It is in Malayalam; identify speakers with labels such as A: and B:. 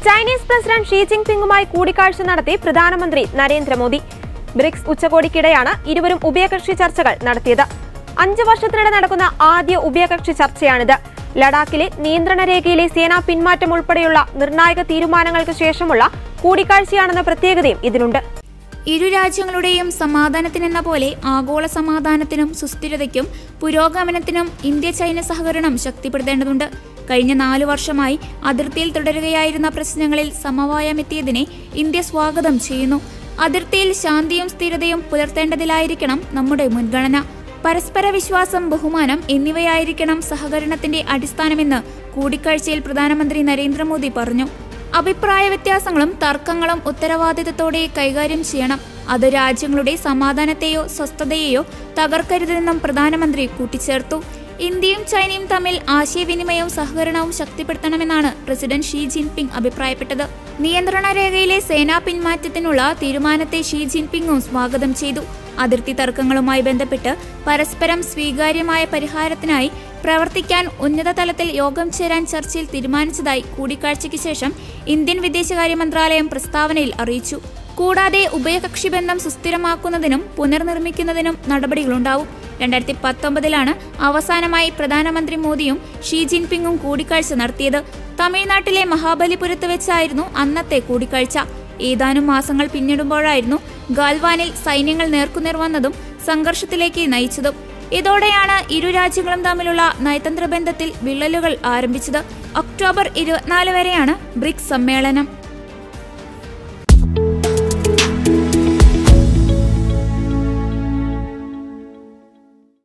A: ചൈനീസ് പ്രസിഡന്റ് ഷീ ജിങ് പിങ്ങുമായി കൂടിക്കാഴ്ച നടത്തി പ്രധാനമന്ത്രി നരേന്ദ്രമോദി ബ്രിക്സ് ഉച്ചകോടിക്കിടെയാണ് ഇരുവരും ഉഭയകക്ഷി ചർച്ചകൾ നടത്തിയത് അഞ്ച് വർഷത്തിനിടെ നടക്കുന്ന ആദ്യ ഉഭയകക്ഷി ചർച്ചയാണിത് ലഡാക്കിലെ നിയന്ത്രണ രേഖയിലെ സേനാ പിന്മാറ്റം ഉൾപ്പെടെയുള്ള നിർണായക തീരുമാനങ്ങൾക്ക് ശേഷമുള്ള കൂടിക്കാഴ്ചയാണെന്ന പ്രത്യേകതയും ഇതിനുണ്ട്
B: ഇരു രാജ്യങ്ങളുടെയും സമാധാനത്തിനെന്ന പോലെ ആഗോള സമാധാനത്തിനും സുസ്ഥിരതയ്ക്കും പുരോഗമനത്തിനും ഇന്ത്യ ചൈന സഹകരണം ശക്തിപ്പെടുത്തേണ്ടതുണ്ട് കഴിഞ്ഞ നാലു വർഷമായി അതിർത്തിയിൽ തുടരുകയായിരുന്ന പ്രശ്നങ്ങളിൽ സമവായമെത്തിയതിനെ ഇന്ത്യ സ്വാഗതം ചെയ്യുന്നു അതിർത്തിയിൽ ശാന്തിയും സ്ഥിരതയും പുലർത്തേണ്ടതിലായിരിക്കണം നമ്മുടെ മുൻഗണന പരസ്പര വിശ്വാസം ബഹുമാനം എന്നിവയായിരിക്കണം സഹകരണത്തിന്റെ അടിസ്ഥാനമെന്ന് കൂടിക്കാഴ്ചയിൽ പ്രധാനമന്ത്രി നരേന്ദ്രമോദി പറഞ്ഞു അഭിപ്രായ വ്യത്യാസങ്ങളും തർക്കങ്ങളും ഉത്തരവാദിത്തത്തോടെ കൈകാര്യം ചെയ്യണം അത് രാജ്യങ്ങളുടെ സമാധാനത്തെയോ സ്വസ്ഥതയെയോ തകർക്കരുതെന്നും പ്രധാനമന്ത്രി കൂട്ടിച്ചേർത്തു ഇന്ത്യയും ചൈനയും തമ്മിൽ ആശയവിനിമയവും സഹകരണവും ശക്തിപ്പെടുത്തണമെന്നാണ് പ്രസിഡന്റ് ഷീ ജിൻപിങ് അഭിപ്രായപ്പെട്ടത് നിയന്ത്രണ രേഖയിലെ സേനാ പിന്മാറ്റത്തിനുള്ള തീരുമാനത്തെ ഷീ ജിൻപിങ്ങും സ്വാഗതം ചെയ്തു അതിർത്തി തർക്കങ്ങളുമായി ബന്ധപ്പെട്ട് പരസ്പരം സ്വീകാര്യമായ പരിഹാരത്തിനായി പ്രവർത്തിക്കാൻ ഉന്നതതലത്തിൽ യോഗം ചേരാൻ ചർച്ചയിൽ തീരുമാനിച്ചതായി കൂടിക്കാഴ്ചയ്ക്ക് ശേഷം ഇന്ത്യൻ വിദേശകാര്യ മന്ത്രാലയം പ്രസ്താവനയിൽ അറിയിച്ചു കൂടാതെ ഉഭയകക്ഷി ബന്ധം സുസ്ഥിരമാക്കുന്നതിനും പുനർനിർമ്മിക്കുന്നതിനും നടപടികളുണ്ടാവും രണ്ടായിരത്തി പത്തൊമ്പതിലാണ് അവസാനമായി പ്രധാനമന്ത്രി മോദിയും ഷീ ജിൻപിങ്ങും കൂടിക്കാഴ്ച നടത്തിയത് തമിഴ്നാട്ടിലെ മഹാബലിപുരത്ത് വെച്ചായിരുന്നു അന്നത്തെ കൂടിക്കാഴ്ച ഏതാനും മാസങ്ങൾ പിന്നിടുമ്പോഴായിരുന്നു ഗാൽവാനിൽ സൈന്യങ്ങൾ നേർക്കുനേർ വന്നതും സംഘർഷത്തിലേക്ക് നയിച്ചതും ഇതോടെയാണ് ഇരു രാജ്യങ്ങളും തമ്മിലുള്ള നയതന്ത്ര ബന്ധത്തിൽ വിള്ളലുകൾ ആരംഭിച്ചത് ഒക്ടോബർ ഇരുപത്തിനാല് വരെയാണ് ബ്രിക്സ് സമ്മേളനം